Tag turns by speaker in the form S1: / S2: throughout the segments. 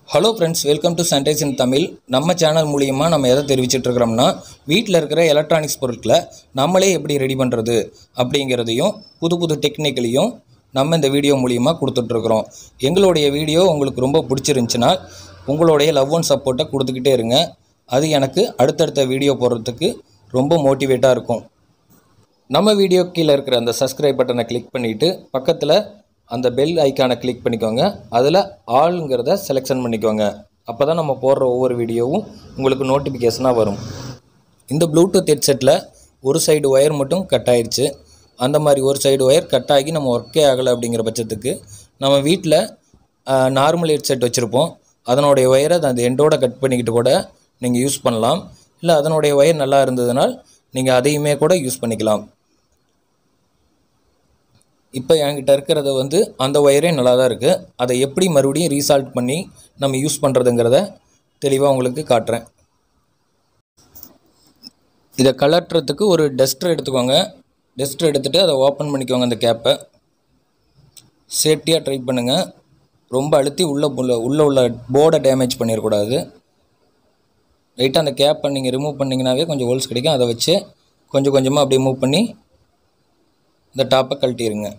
S1: hello friends welcome to sunrise in Tamil நம்ம channel மூலியமாக நம்ம எதை தெரிவிச்சிட்டு இருக்கிறோம்னா வீட்டில் இருக்கிற எலக்ட்ரானிக்ஸ் பொருட்களை நம்மளே எப்படி ரெடி பண்ணுறது அப்படிங்கிறதையும் புது புது டெக்னிக்கலையும் நம்ம இந்த வீடியோ மூலியமாக கொடுத்துட்ருக்குறோம் எங்களுடைய வீடியோ உங்களுக்கு ரொம்ப பிடிச்சிருந்துச்சுன்னா உங்களுடைய லவ் அண்ட் சப்போர்ட்டை கொடுத்துக்கிட்டே இருங்க அது எனக்கு அடுத்தடுத்த வீடியோ போடுறதுக்கு ரொம்ப மோட்டிவேட்டாக இருக்கும் நம்ம வீடியோ கீழே இருக்கிற அந்த சப்ஸ்கிரைப் பட்டனை கிளிக் பண்ணிவிட்டு பக்கத்தில் அந்த பெல் ஐக்கானை கிளிக் பண்ணிக்கோங்க அதில் ஆளுங்கிறத செலெக்ஷன் பண்ணிக்கோங்க அப்போ தான் நம்ம போடுற ஒவ்வொரு வீடியோவும் உங்களுக்கு நோட்டிஃபிகேஷனாக வரும் இந்த ப்ளூடூத் ஹெட்செட்டில் ஒரு சைடு ஒயர் மட்டும் கட் ஆயிடுச்சு அந்த மாதிரி ஒரு சைடு ஒயர் கட் ஆகி நம்ம ஒர்க்கே ஆகலை அப்படிங்கிற பட்சத்துக்கு நம்ம வீட்டில் நார்மல் ஹெட்செட் வச்சுருப்போம் அதனுடைய ஒயரை அந்த எண்டோட கட் பண்ணிக்கிட்டு கூட நீங்கள் யூஸ் பண்ணலாம் இல்லை அதனுடைய ஒயர் நல்லா இருந்ததுனால் நீங்கள் அதையுமே கூட யூஸ் பண்ணிக்கலாம் இப்போ என்கிட்ட இருக்கிறது வந்து அந்த ஒயரே நல்லா தான் இருக்குது அதை எப்படி மறுபடியும் ரீசால்ட் பண்ணி நம்ம யூஸ் பண்ணுறதுங்கிறத தெளிவாக உங்களுக்கு காட்டுறேன் இதை கலட்டுறதுக்கு ஒரு டஸ்டர் எடுத்துக்கோங்க டஸ்டர் எடுத்துகிட்டு அதை ஓப்பன் பண்ணிக்கோங்க அந்த கேப்பை சேஃப்டியாக ட்ரை பண்ணுங்கள் ரொம்ப அழுத்தி உள்ளே உள்ள உள்ளே உள்ள போர்டை டேமேஜ் பண்ணிடக்கூடாது ரைட்டாக அந்த கேப்பை நீங்கள் ரிமூவ் பண்ணிங்கனாவே கொஞ்சம் ஹோல்ஸ் கிடைக்கும் அதை வச்சு கொஞ்சம் கொஞ்சமாக அப்படியே மூவ் பண்ணி இந்த டாப்பை கழட்டிடுங்க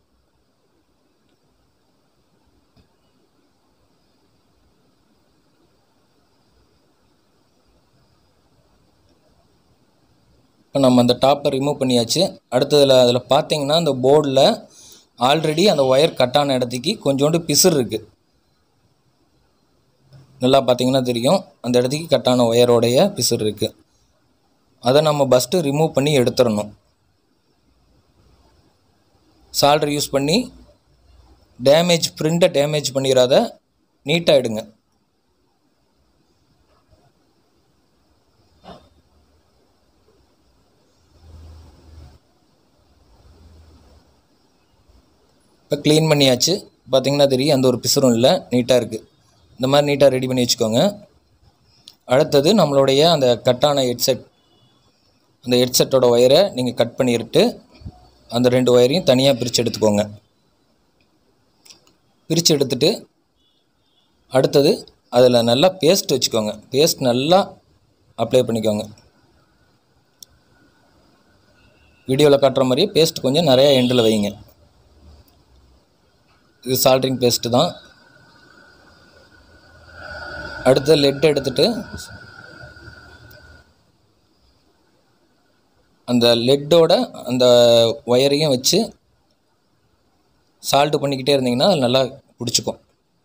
S1: இப்போ நம்ம அந்த டாப்பை ரிமூவ் பண்ணியாச்சு அடுத்ததில் அதில் பார்த்தீங்கன்னா அந்த போர்டில் ஆல்ரெடி அந்த ஒயர் கட்டான இடத்துக்கு கொஞ்சோண்டு பிசுறு இருக்குது நல்லா பார்த்தீங்கன்னா தெரியும் அந்த இடத்துக்கு கட்டான ஒயரோடைய பிசுறு இருக்குது அதை நம்ம ஃபஸ்ட்டு ரிமூவ் பண்ணி எடுத்துடணும் சால்டர் யூஸ் பண்ணி டேமேஜ் பிரிண்ட்டை டேமேஜ் பண்ணிடாத நீட்டாக எடுங்க இப்போ க்ளீன் பண்ணியாச்சு பார்த்தீங்கன்னா தெரியும் அந்த ஒரு பிசுறும் இல்லை நீட்டாக இருக்குது இந்த மாதிரி நீட்டாக ரெடி பண்ணி வச்சுக்கோங்க அடுத்தது நம்மளுடைய அந்த கட்டான ஹெட்செட் அந்த ஹெட்செட்டோட ஒயரை நீங்கள் கட் பண்ணிட்டு அந்த ரெண்டு ஒயரையும் தனியாக பிரித்து எடுத்துக்கோங்க பிரித்து எடுத்துட்டு அடுத்தது அதில் நல்லா பேஸ்ட் வச்சுக்கோங்க பேஸ்ட் நல்லா அப்ளை பண்ணிக்கோங்க வீடியோவில் காட்டுற மாதிரியே பேஸ்ட் கொஞ்சம் நிறையா எண்டில் வைங்க இது சால்ட்ரிங் பேஸ்ட்டு தான் அடுத்து லெட் எடுத்துட்டு அந்த லெட்டோட அந்த ஒயரையும் வச்சு சால்ட்டு பண்ணிக்கிட்டே இருந்தீங்கன்னா அது நல்லா பிடிச்சிக்கும்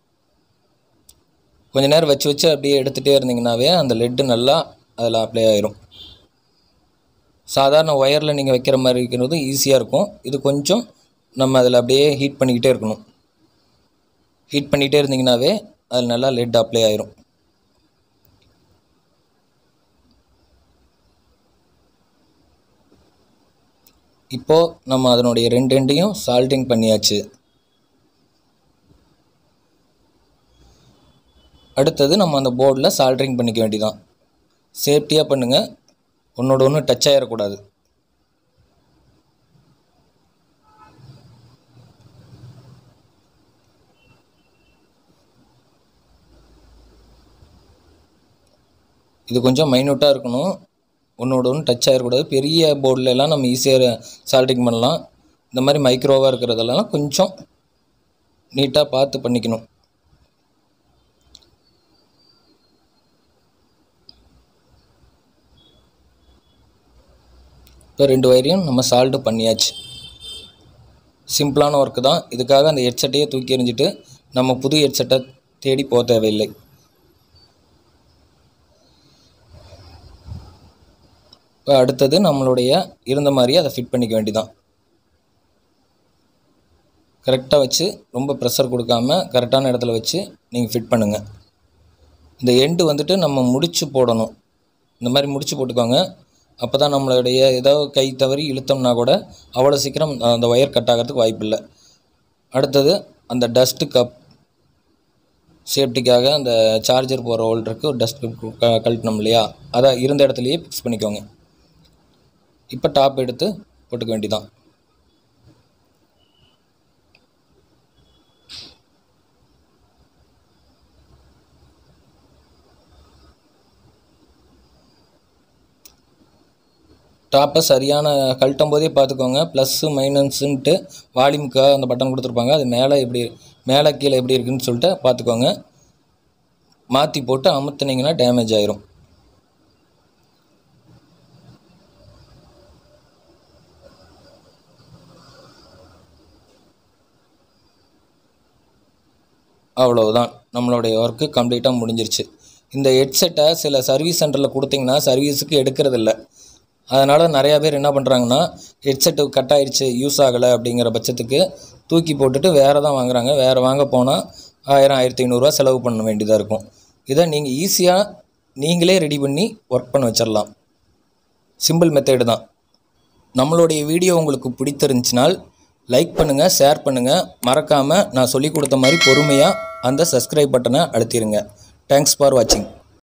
S1: கொஞ்ச நேரம் வச்சு வச்சு அப்படியே எடுத்துகிட்டே இருந்தீங்கன்னாவே அந்த லெட்டு நல்லா அதில் அப்ளை ஆயிரும் சாதாரண ஒயரில் நீங்கள் வைக்கிற மாதிரி இருக்கிறது ஈஸியாக இருக்கும் இது கொஞ்சம் நம்ம அதில் அப்படியே ஹீட் பண்ணிக்கிட்டே இருக்கணும் ஹீட் பண்ணிகிட்டே இருந்தீங்கன்னாவே அதில் நல்லா லெட் அப்ளை ஆயிரும் இப்போது நம்ம அதனுடைய ரெண்டு ரெண்டையும் சால்ட்டிங் பண்ணியாச்சு அடுத்தது நம்ம அந்த போர்டில் சால்ட்ரிங் பண்ணிக்க வேண்டியதான் சேஃப்டியாக பண்ணுங்கள் ஒன்றோட ஒன்று டச் ஆகிடக்கூடாது இது கொஞ்சம் மைன்யூட்டாக இருக்கணும் ஒன்றோட ஒன்று டச் ஆகிடக்கூடாது பெரிய போர்டில் எல்லாம் நம்ம ஈஸியாக சால்டிங் பண்ணலாம் இந்த மாதிரி மைக்ரோவாக இருக்கிறதெல்லாம் கொஞ்சம் நீட்டாக பார்த்து பண்ணிக்கணும் இப்போ ரெண்டு வயரையும் நம்ம சால்ட்டு பண்ணியாச்சு சிம்பிளான ஒர்க்கு தான் இதுக்காக அந்த ஹெட்செட்டையே தூக்கி எறிஞ்சிட்டு நம்ம புது ஹெட்செட்டை தேடி போக தேவையில்லை இப்போ அடுத்தது நம்மளுடைய இருந்த மாதிரியே அதை ஃபிட் பண்ணிக்க வேண்டியதான் கரெக்டாக வச்சு ரொம்ப ப்ரெஷர் கொடுக்காம கரெக்டான இடத்துல வச்சு நீங்கள் ஃபிட் பண்ணுங்கள் இந்த எண்டு வந்துட்டு நம்ம முடிச்சு போடணும் இந்த மாதிரி முடிச்சு போட்டுக்கோங்க அப்போ தான் நம்மளுடைய ஏதாவது கை தவறி இழுத்தோம்னா கூட அவ்வளோ சீக்கிரம் அந்த ஒயர் கட் ஆகிறதுக்கு வாய்ப்பு இல்லை அடுத்தது அந்த டஸ்ட்டு கப் சேஃப்டிக்காக அந்த சார்ஜர் போகிற ஹோல்டருக்கு ஒரு டஸ்ட் க கழட்டணும் இல்லையா அதை இருந்த இடத்துலையே ஃபிக்ஸ் பண்ணிக்கோங்க இப்போ டாப் எடுத்து போட்டுக்க வேண்டியதான் டாப்பை சரியான கழட்டும் போதே பார்த்துக்கோங்க ப்ளஸ்ஸு மைனஸுன்ட்டு வால்யூம்க்காக அந்த பட்டன் கொடுத்துருப்பாங்க அது மேலே எப்படி மேலே கீழே எப்படி இருக்குன்னு சொல்லிட்டு பார்த்துக்கோங்க மாற்றி போட்டு அமுத்துனீங்கன்னா டேமேஜ் ஆயிரும் அவ்வளவுதான் நம்மளுடைய ஒர்க்கு கம்ப்ளீட்டாக முடிஞ்சிருச்சு இந்த ஹெட்செட்டை சில சர்வீஸ் சென்டரில் கொடுத்தீங்கன்னா சர்வீஸுக்கு எடுக்கிறதில்ல அதனால் நிறையா பேர் என்ன பண்ணுறாங்கன்னா ஹெட்செட்டு கட் ஆயிடுச்சு யூஸ் ஆகலை அப்படிங்கிற பட்சத்துக்கு தூக்கி போட்டுட்டு வேறு தான் வாங்குறாங்க வேறு வாங்க போனால் ஆயிரம் ஆயிரத்தி ஐநூறுரூவா செலவு பண்ண வேண்டியதாக இருக்கும் இதை நீங்கள் ஈஸியாக நீங்களே ரெடி பண்ணி ஒர்க் பண்ண வச்சிடலாம் சிம்பிள் மெத்தேடு தான் நம்மளுடைய வீடியோ உங்களுக்கு பிடித்திருந்துச்சினால் லைக் பண்ணுங்கள் ஷேர் பண்ணுங்கள் மறக்காமல் நான் சொல்லி கொடுத்த மாதிரி பொறுமையாக அந்த சப்ஸ்கிரைப் பட்டனை அழுத்திடுங்க தேங்க்ஸ் ஃபார் வாட்சிங்